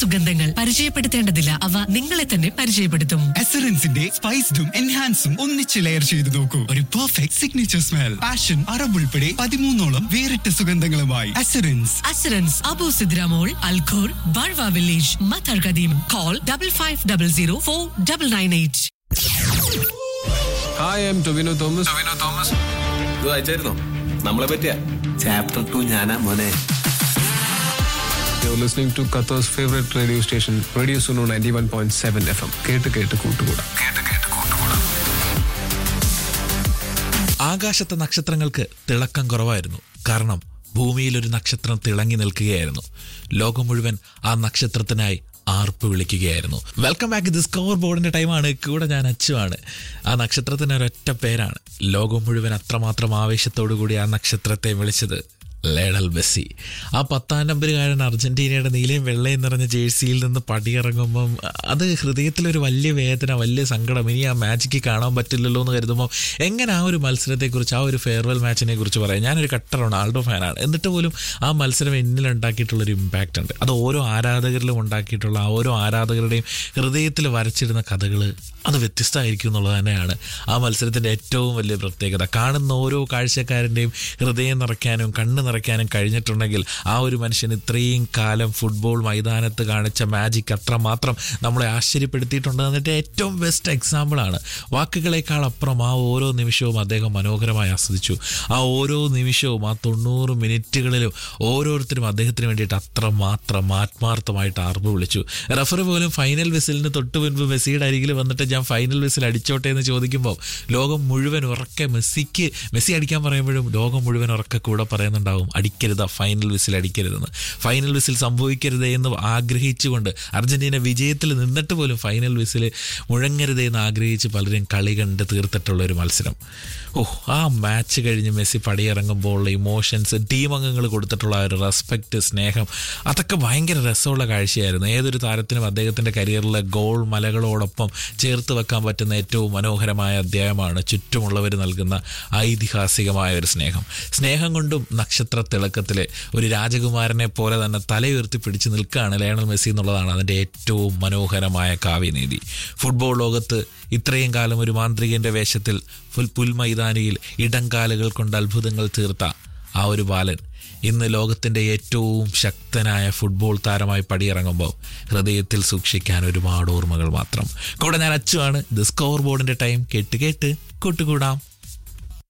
സുഗന്ധങ്ങൾ പരിചയപ്പെടുത്തേണ്ടതില്ല അവ നിങ്ങളെ തന്നെ പരിചയപ്പെടുത്തും എസറൻസിന്റെ സ്പൈസ്ഡും എൻഹാൻസും ഒന്നിച്ച് ലെയർ ചെയ്ത് നോക്കൂ ഒരു perfect signature smell passion Arab ഉൾപ്പെടെ പതിമൂന്നോളം വേറിട്ട സുഗന്ധങ്ങളുമായി എസറൻസ് അസുരൻസ് Abu Sidra mall Al Khor Barwa village Mattar Qadeem call double five double zero four double nine eight hi I'm Tovino Thomas ഇത് വായിച്ചായിരുന്നോ നമ്മളെ പറ്റിയ ചാപ്റ്റർ ടു ഞാനാ മോനെ യു ലിസ്ണിംഗ് ടു ഖത്തർസ് favourite radio station radio Suno ninety one point seven F M കേട്ട് കേട്ട് കൂട്ടുകൂടാ ആകാശത്തെ നക്ഷത്രങ്ങൾക്ക് തിളക്കം കുറവായിരുന്നു കാരണം ഭൂമിയിൽ ഒരു നക്ഷത്രം തിളങ്ങി നിൽക്കുകയായിരുന്നു ലോകം മുഴുവൻ ആ നക്ഷത്രത്തിനായി ആർപ്പ് വിളിക്കുകയായിരുന്നു വെൽക്കം ബാക്ക് ഇത് സ്കോർ ബോർഡിന്റെ ടൈമാണ് കൂടെ ഞാൻ അച്ചുവാണ് ആ നക്ഷത്രത്തിന് ഒരൊറ്റ പേരാണ് ലോകം മുഴുവൻ അത്രമാത്രം ആവേശത്തോടു കൂടി ആ നക്ഷത്രത്തെ വിളിച്ചത് ലേഡൽ മെസ്സി ആ പത്താം നമ്പറുകാരൻ അർജന്റീനയുടെ നീലയും വെള്ളയും നിറഞ്ഞ ജേഴ്സിയിൽ നിന്ന് പടിയിറങ്ങുമ്പം അത് ഹൃദയത്തിലൊരു വലിയ വേദന വലിയ സങ്കടം ഇനി ആ മാച്ചിക്ക് കാണാൻ പറ്റില്ലല്ലോ എന്ന് കരുതുമ്പോൾ എങ്ങനെ ആ ഒരു മത്സരത്തെക്കുറിച്ച് ആ ഒരു ഫെയർവെൽ മാച്ചിനെ കുറിച്ച് പറയാം ഞാനൊരു കട്ടർ റൊണാൾഡോ ഫാനാണ് എന്നിട്ട് പോലും ആ മത്സരം എന്നിൽ ഉണ്ടാക്കിയിട്ടുള്ളൊരു ഇമ്പാക്റ്റ് ഉണ്ട് അത് ഓരോ ആരാധകരിലും ഉണ്ടാക്കിയിട്ടുള്ള ആ ഓരോ ആരാധകരുടെയും ഹൃദയത്തിൽ വരച്ചിടുന്ന കഥകൾ അത് വ്യത്യസ്തമായിരിക്കും എന്നുള്ളത് തന്നെയാണ് ആ മത്സരത്തിൻ്റെ ഏറ്റവും വലിയ പ്രത്യേകത കാണുന്ന ഓരോ കാഴ്ചക്കാരൻ്റെയും ഹൃദയം നിറയ്ക്കാനും കണ്ണ് നിറയ്ക്കാനും കഴിഞ്ഞിട്ടുണ്ടെങ്കിൽ ആ ഒരു മനുഷ്യൻ ഇത്രയും കാലം ഫുട്ബോൾ മൈതാനത്ത് കാണിച്ച മാജിക് അത്രമാത്രം നമ്മളെ ആശ്ചര്യപ്പെടുത്തിയിട്ടുണ്ട് എന്നിട്ട് ഏറ്റവും ബെസ്റ്റ് എക്സാമ്പിളാണ് വാക്കുകളേക്കാൾ അപ്പുറം ആ ഓരോ നിമിഷവും അദ്ദേഹം മനോഹരമായി ആസ്വദിച്ചു ആ ഓരോ നിമിഷവും ആ തൊണ്ണൂറ് മിനിറ്റുകളിലും ഓരോരുത്തരും അദ്ദേഹത്തിന് വേണ്ടിയിട്ട് അത്രമാത്രം ആത്മാർത്ഥമായിട്ട് ആർപ്പ് വിളിച്ചു റഫറി പോലും ഫൈനൽ വിസിലിന് തൊട്ട് മുൻപ് മെസ്സിയുടെ അരികിൽ വന്നിട്ട് ഞാൻ ഫൈനൽ വിസിൽ അടിച്ചോട്ടെ എന്ന് ചോദിക്കുമ്പോൾ ലോകം മുഴുവൻ ഉറക്കെ മെസ്സിക്ക് മെസ്സി അടിക്കാൻ പറയുമ്പോഴും ലോകം മുഴുവൻ ഉറക്കെ കൂടെ പറയുന്നുണ്ടാവും അടിക്കരുത് ഫൈനൽ വിസിൽ അടിക്കരുതെന്ന് ഫൈനൽ വിസിൽ സംഭവിക്കരുതേ എന്ന് ആഗ്രഹിച്ചുകൊണ്ട് അർജന്റീന വിജയത്തിൽ നിന്നിട്ട് പോലും ഫൈനൽ വിസിൽ മുഴങ്ങരുതേ എന്ന് ആഗ്രഹിച്ച് പലരും കളി കണ്ട് തീർത്തിട്ടുള്ള ഒരു മത്സരം ഓ ആ മാച്ച് കഴിഞ്ഞ് മെസ്സി പടിയിറങ്ങുമ്പോൾ ഉള്ള ഇമോഷൻസ് ടീം അംഗങ്ങൾ കൊടുത്തിട്ടുള്ള ആ ഒരു റെസ്പെക്റ്റ് സ്നേഹം അതൊക്കെ ഭയങ്കര രസമുള്ള കാഴ്ചയായിരുന്നു ഏതൊരു താരത്തിനും അദ്ദേഹത്തിൻ്റെ കരിയറിലെ ഗോൾ മലകളോടൊപ്പം ചേർത്ത് വെക്കാൻ പറ്റുന്ന ഏറ്റവും മനോഹരമായ അധ്യായമാണ് ചുറ്റുമുള്ളവർ നൽകുന്ന ഐതിഹാസികമായ ഒരു സ്നേഹം സ്നേഹം കൊണ്ടും നക്ഷത്ര തിളക്കത്തിലെ ഒരു രാജകുമാരനെ പോലെ തന്നെ തലയുയർത്തി പിടിച്ചു നിൽക്കുകയാണ് ലയണൽ മെസ്സി എന്നുള്ളതാണ് അതിൻ്റെ ഏറ്റവും മനോഹരമായ കാവ്യനീതി ഫുട്ബോൾ ലോകത്ത് ഇത്രയും കാലം ഒരു മാന്ത്രികന്റെ വേഷത്തിൽ പുൽ പുൽമൈതാനിയിൽ ഇടംകാലുകൾ കൊണ്ട് അത്ഭുതങ്ങൾ തീർത്ത ആ ഒരു ബാലൻ ഇന്ന് ലോകത്തിൻ്റെ ഏറ്റവും ശക്തനായ ഫുട്ബോൾ താരമായി പടിയിറങ്ങുമ്പോൾ ഹൃദയത്തിൽ സൂക്ഷിക്കാൻ ഒരുപാട് ഓർമ്മകൾ മാത്രം കൂടെ ഞാൻ അച്ചുവാണ് ഇത് സ്കോർ ബോർഡിൻ്റെ ടൈം കേട്ട് കേട്ട് കൂട്ടുകൂടാം